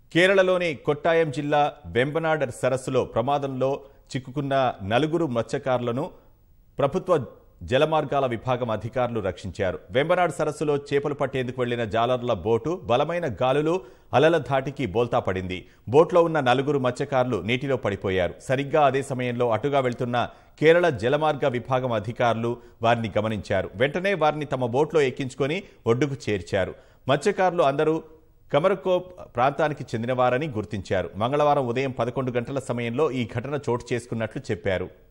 కేరళలోని కొట్టాయం జిల్లా వెంబనాడ్ సరస్సులో ప్రమాదంలో చిక్కుకున్న నలుగురు మత్స్యకారులను ప్రభుత్వ జలమార్గాల విభాగం అధికారులు రక్షించారు వెంబనాడ్ సరస్సులో చేపలు పట్టేందుకు వెళ్లిన జాలర్ల బోటు బలమైన గాలులు అలల ధాటికి బోల్తా పడింది బోట్లో ఉన్న నలుగురు మత్స్యకారులు నీటిలో పడిపోయారు సరిగ్గా అదే సమయంలో అటుగా వెళ్తున్న కేరళ జలమార్గ విభాగం అధికారులు వారిని గమనించారు వెంటనే వారిని తమ బోట్లో ఎక్కించుకొని ఒడ్డుకు చేర్చారు మత్స్యకారులు అందరూ కమరకోప్ ప్రాంతానికి చెందినవారని గుర్తించారు మంగళవారం ఉదయం పదకొండు గంటల సమయంలో ఈ ఘటన చోటు చేసుకున్నట్లు చెప్పారు